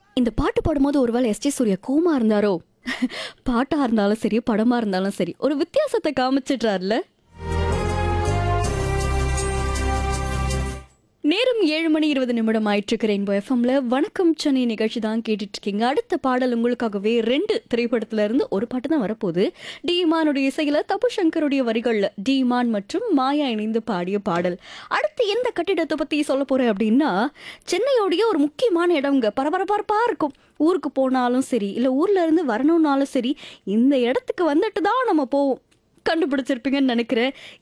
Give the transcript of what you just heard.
இந்த பாட்டு பாடும்போது ஒருவேளை எஸ்டி சூர்யா கோமா இருந்தாரோ பாட்டா இருந்தாலும் சரி படமா இருந்தாலும் சரி ஒரு வித்தியாசத்தை காமிச்சிடுறாருல நேரம் ஏழு மணி இருபது நிமிடம் ஆயிட்டு ரெயின்போ எஃப்எம்ல வணக்கம் சென்னை நிகழ்ச்சி தான் கேட்டுட்டு இருக்கீங்க அடுத்த பாடல் உங்களுக்காகவே ரெண்டு திரைப்படத்துல இருந்து ஒரு பாட்டு தான் வரப்போகுது டிமானுடைய இசையில தபு சங்கருடைய வரிகள்ல டிமான் மற்றும் மாயா இணைந்து பாடிய பாடல் அடுத்து எந்த கட்டிடத்தை பத்தி சொல்ல போறேன் அப்படின்னா சென்னையோடைய ஒரு முக்கியமான இடம்ங்க பரபரப்பா இருக்கும் ஊருக்கு போனாலும் சரி இல்ல ஊர்ல இருந்து வரணும்னாலும் சரி இந்த இடத்துக்கு வந்துட்டு தான் நம்ம போவோம் கண்டுபிடிச்சிருப்பீங்கன்னு நினைக்கிறேன்